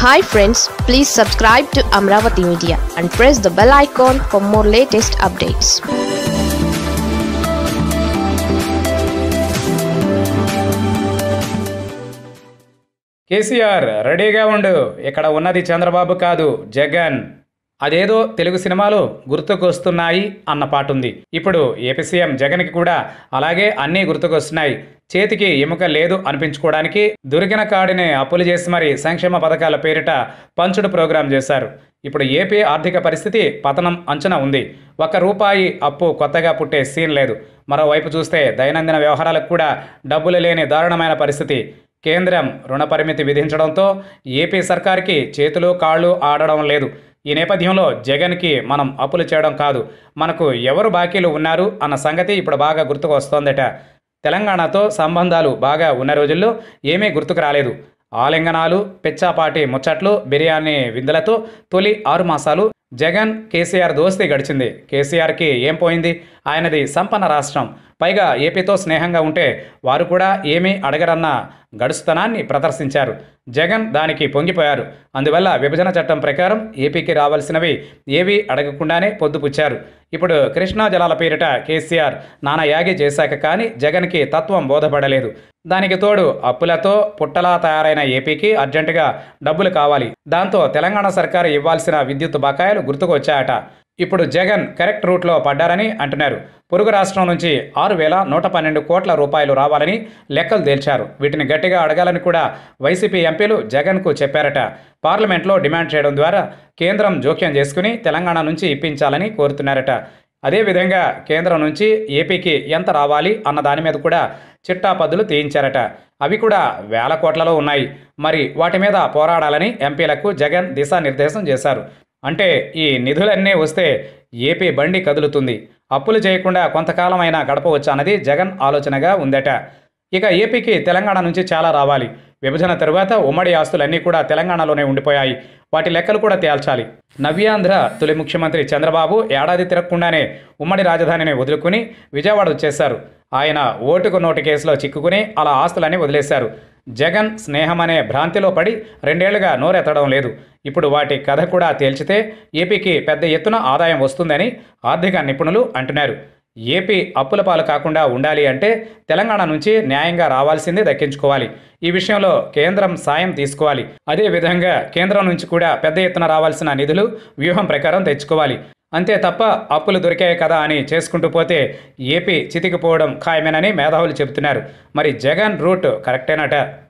hi friends please subscribe to Amaravati media and press the bell icon for more latest updates KCR రెడీగా ఉండు ఇక్కడ ఉన్నది చంద్రబాబు కాదు జగన్ అదేదో తెలుగు సినిమాలు గుర్తుకొస్తున్నాయి అన్న పాటుంది ఇప్పుడు ఏపీ సీఎం జగన్కి కూడా అలాగే అన్నీ గుర్తుకొస్తున్నాయి చేతికి ఎముక లేదు అనిపించుకోవడానికి దొరికిన కాడిని అప్పులు చేసి మరి సంక్షేమ పథకాల పేరిట పంచుడు ప్రోగ్రాం చేశారు ఇప్పుడు ఏపీ ఆర్థిక పరిస్థితి పతనం అంచనా ఉంది ఒక్క రూపాయి అప్పు కొత్తగా పుట్టే సీన్ లేదు మరోవైపు చూస్తే దైనందిన వ్యవహారాలకు కూడా డబ్బులు లేని దారుణమైన పరిస్థితి కేంద్రం రుణ పరిమితి విధించడంతో ఏపీ సర్కార్కి చేతులు కాళ్ళు ఆడడం లేదు ఈ నేపథ్యంలో జగన్కి మనం అప్పులు చేయడం కాదు మనకు ఎవరు బాకీలు ఉన్నారు అన్న సంగతి ఇప్పుడు బాగా గుర్తుకు వస్తోందట తెలంగాణతో సంబంధాలు బాగా ఉన్న రోజుల్లో ఏమీ గుర్తుకు రాలేదు ఆలింగనాలు పిచ్చాపాటి ముచ్చట్లు బిర్యానీ విందులతో తొలి ఆరు మాసాలు జగన్ కేసీఆర్ దోస్తీ గడిచింది కేసీఆర్కి ఏం పోయింది ఆయనది సంపన్న రాష్ట్రం పైగా ఏపీతో స్నేహంగా ఉంటే వారు కూడా ఏమీ అడగరన్న గడుస్తుతనాన్ని ప్రదర్శించారు జగన్ దానికి పొంగిపోయారు అందువల్ల విభజన చట్టం ప్రకారం ఏపీకి రావాల్సినవి ఏవీ అడగకుండానే పొద్దుపుచ్చారు ఇప్పుడు కృష్ణా జలాల పేరిట కేసీఆర్ నానా యాగి చేశాక కానీ జగన్కి తత్వం బోధపడలేదు దానికి తోడు అప్పులతో పుట్టలా తయారైన ఏపీకి అర్జెంటుగా డబ్బులు కావాలి దాంతో తెలంగాణ సర్కారు ఇవ్వాల్సిన విద్యుత్ బకాయిలు గుర్తుకు వచ్చాయట ఇప్పుడు జగన్ కరెక్ట్ రూట్లో పడ్డారని అంటున్నారు పొరుగు రాష్ట్రం నుంచి ఆరు వేల నూట పన్నెండు కోట్ల రూపాయలు రావాలని లెక్కలు తేల్చారు వీటిని గట్టిగా అడగాలని కూడా వైసీపీ ఎంపీలు జగన్కు చెప్పారట పార్లమెంట్లో డిమాండ్ చేయడం ద్వారా కేంద్రం జోక్యం చేసుకుని తెలంగాణ నుంచి ఇప్పించాలని కోరుతున్నారట అదేవిధంగా కేంద్రం నుంచి ఏపీకి ఎంత రావాలి అన్న దాని మీద కూడా చిట్టాపద్దులు తీయించారట అవి కూడా వేల కోట్లలో ఉన్నాయి మరి వాటి మీద పోరాడాలని ఎంపీలకు జగన్ దిశానిర్దేశం చేశారు అంటే ఈ నిధులన్నీ వస్తే ఏపీ బండి కదులుతుంది అప్పులు చేయకుండా కొంతకాలమైనా గడపవచ్చు అన్నది జగన్ ఆలోచనగా ఉందట ఇక ఏపీకి తెలంగాణ నుంచి చాలా రావాలి విభజన తరువాత ఉమ్మడి ఆస్తులన్నీ కూడా తెలంగాణలోనే ఉండిపోయాయి వాటి లెక్కలు కూడా తేల్చాలి నవ్యాంధ్ర తొలి ముఖ్యమంత్రి చంద్రబాబు ఏడాది తిరగకుండానే ఉమ్మడి రాజధానిని వదులుకుని విజయవాడ వచ్చేశారు ఆయన ఓటుకు నోటు కేసులో చిక్కుకుని అలా ఆస్తులన్నీ వదిలేశారు జగన్ స్నేహం అనే భ్రాంతిలో పడి రెండేళ్లుగా నోరెత్తడం లేదు ఇప్పుడు వాటి కథ కూడా తేల్చితే ఏపీకి పెద్ద ఎత్తున ఆదాయం వస్తుందని ఆర్థిక నిపుణులు అంటున్నారు ఏపీ అప్పుల పాలు కాకుండా ఉండాలి అంటే తెలంగాణ నుంచి న్యాయంగా రావాల్సిందే దక్కించుకోవాలి ఈ విషయంలో కేంద్రం సాయం తీసుకోవాలి అదే విధంగా కేంద్రం నుంచి కూడా పెద్ద ఎత్తున రావాల్సిన నిధులు వ్యూహం ప్రకారం తెచ్చుకోవాలి అంతే తప్ప అప్పులు దొరికాయి కదా అని చేసుకుంటూ పోతే ఏపీ చితికిపోవడం ఖాయమేనని మేధావులు చెబుతున్నారు మరి జగన్ రూట్ కరెక్టేనట